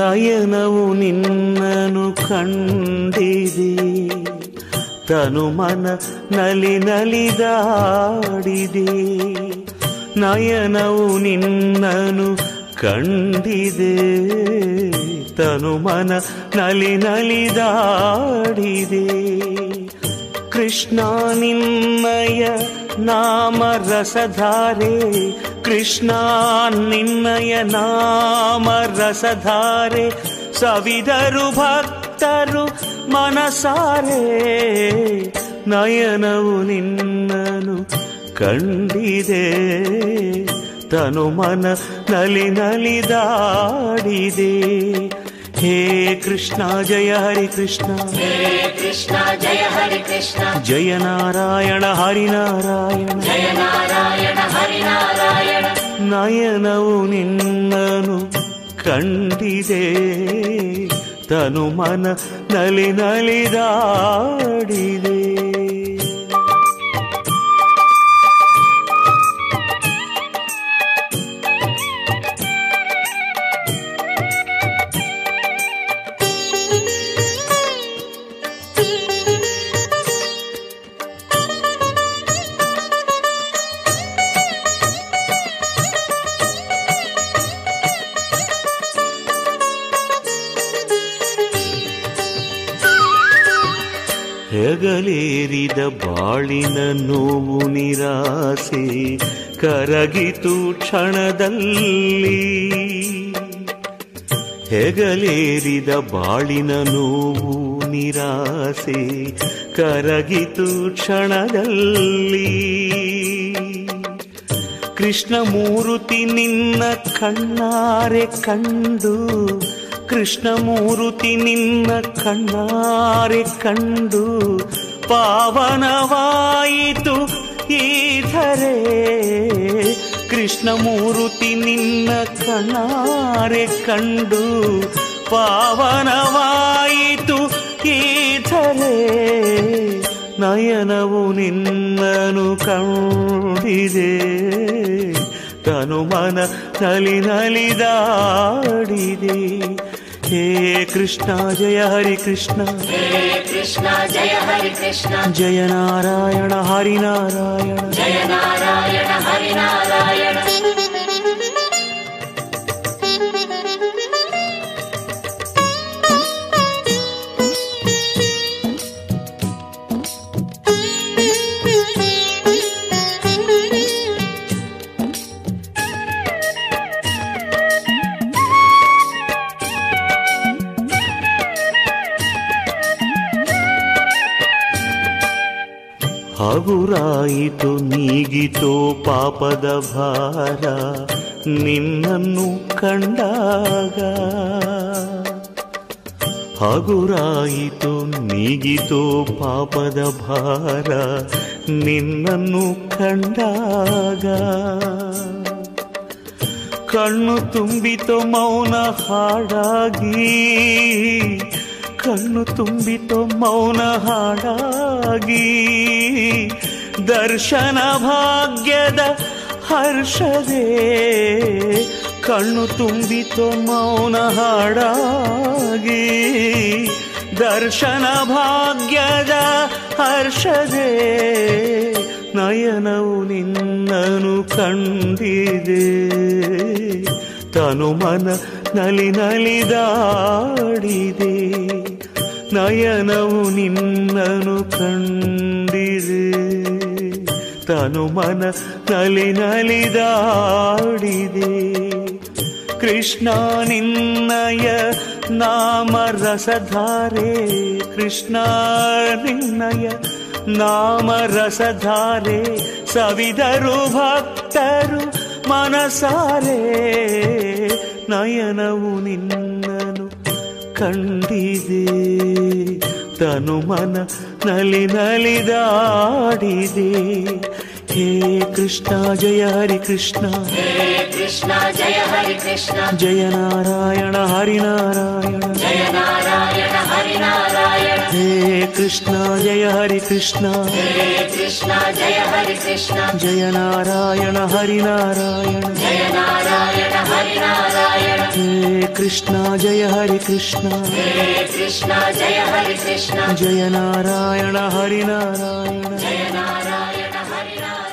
ನಯನವು ನಿನ್ನನು ಕಂಡಿದೆ ತನು ಮನ ನಲಿ ನಲಿದಾಡಿದೆ ನಯನವು ನಿನ್ನನು ಕಂಡಿದೆ ತನು ಮನ ನಲಿ ನಲಿದಾಡಿದೆ ಕೃಷ್ಣ ನಿನ್ನಯ ನಾಮ ರಸಧಾರೆ ಕೃಷ್ಣ ನಿನ್ನಯ ನಾಮ ರಸಧಾರೆ ಸವಿದರು ಭಕ್ತರು ಮನಸಾರೆ ನಯನವು ನಿನ್ನನು ಕಂಡಿದೆ ತನು ಮನ ನಲಿ ನಲಿದಾಡಿದೆ ಹೇ ಕೃಷ್ಣ ಜಯ ಹರಿ ಕೃಷ್ಣ कृष्ण जय हरे कृष्ण ಜಯ ನಾರಾಯಣ ಹರಿನಾರಾಯಣ जय नारायण हरि नारायण ನಯನವು ನಿನ್ನನು ಕಂಡಿದೆ ತನು ಮನ ನಲಿ ನಲಿದಾಡಿದೆ ಹೆಗಲೇರಿದ ಬಾಳಿನ ನೋವು ನಿರಾಸೆ ಕರಗಿತು ಕ್ಷಣದಲ್ಲಿ ಹೆಗಲೇರಿದ ಬಾಳಿನ ನೋವು ನಿರಾಸೆ ಕರಗಿತು ಕ್ಷಣದಲ್ಲಿ ಕೃಷ್ಣಮೂರ್ತಿ ನಿನ್ನ ಕಣ್ಣಾರೆ ಕಂಡು ಕೃಷ್ಣಮೂರ್ತಿ ನಿನ್ನ ಕಣ್ಣಾರೆ ಕಂಡು ಪಾವನವಾಯಿತು ಈ ಧರೆ ಕೃಷ್ಣಮೂರ್ತಿ ನಿನ್ನ ಕಣ್ಣಾರೆ ಕಂಡು ಪಾವನವಾಯಿತು ಈ ಧರೆ ನಯನವು ನಿನ್ನನು ಕಂಡಿದೆ ತನು ಮನ ನಲಿ ನಲಿದಾಡಿದೆ ಹೇ ಕೃಷ್ಣ ಜಯ ಹರಿ ಕೃಷ್ಣ हे कृष्ण जय हरे कृष्ण ಜಯ ನಾರಾಯಣ ಹರಿನಾರಾಯಣ जय नारायण हरि नारायण ಹಗುರಾಯಿತು ನೀಗಿತೋ ಪಾಪದ ಭಾರ ನಿನ್ನನ್ನು ಕಂಡಾಗ ಹಗುರಾಯಿತು ನೀಗಿತೋ ಪಾಪದ ಭಾರ ನಿನ್ನನ್ನು ಕಂಡಾಗ ಕಣ್ಣು ತುಂಬಿತು ಮೌನ ಹಾಡಾಗಿ ಕಣ್ಣು ತುಂಬಿತು ಮೌನ ಹಾಡಾಗಿ ದರ್ಶನ ಭಾಗ್ಯದ ಹರ್ಷದೇ ಕಣ್ಣು ತುಂಬಿತು ಮೌನ ಹಾಡಾಗಿ ದರ್ಶನ ಭಾಗ್ಯದ ಹರ್ಷದೇ ನಯನವು ನಿನ್ನನು ಕಂಡಿದೆ ತನು ಮನ ನಲಿ ನಲಿದಾಡಿದೆ ನಯನವು ನಿನ್ನನು ಕಂಡಿದೆ ತನು ಮನ ನಲಿ ನಲಿದಾಡಿದೆ ಕೃಷ್ಣ ನಿನ್ನಯ ನಾಮ ರಸಧಾರೆ ಕೃಷ್ಣ ನಿನ್ನಯ ನಾಮ ರಸಧಾರೆ ಸವಿದರು ಭಕ್ತರು ಮನಸಾರೆ ನಯನವು ನಿನ್ನನು ಕಂಡಿದೆ ತನು ಮನ ನಲಿ ನಲಿದಾಡಿದೆ ಹೇ ಕೃಷ್ಣ ಜಯ ಹರಿ ಕೃಷ್ಣ हे कृष्ण जय हरे कृष्ण ಜಯ ನಾರಾಯಣ ಹರಿನಾರಾಯಣ जय नारायण हरि नारायण ಹೇ ಕೃಷ್ಣ ಜಯ ಹರಿ ಕೃಷ್ಣ हे कृष्ण जय हरे कृष्ण ಜಯ ನಾರಾಯಣ ಹರಿನಾರಾಯಣ जय नारायण हरि नारायण ಹೇ ಹರೇ ಕೃಷ್ಣ ಜಯ ಹರಿ ಕೃಷ್ಣ ಹೇ ಕೃಷ್ಣ ಜಯ ಹರಿ ಕೃಷ್ಣ ಜಯ ನಾರಾಯಣ ಹರಿ ನಾರಾಯಣ ಜಯ ನಾರಾಯಣ ಹರಿ ನಾರಾಯಣ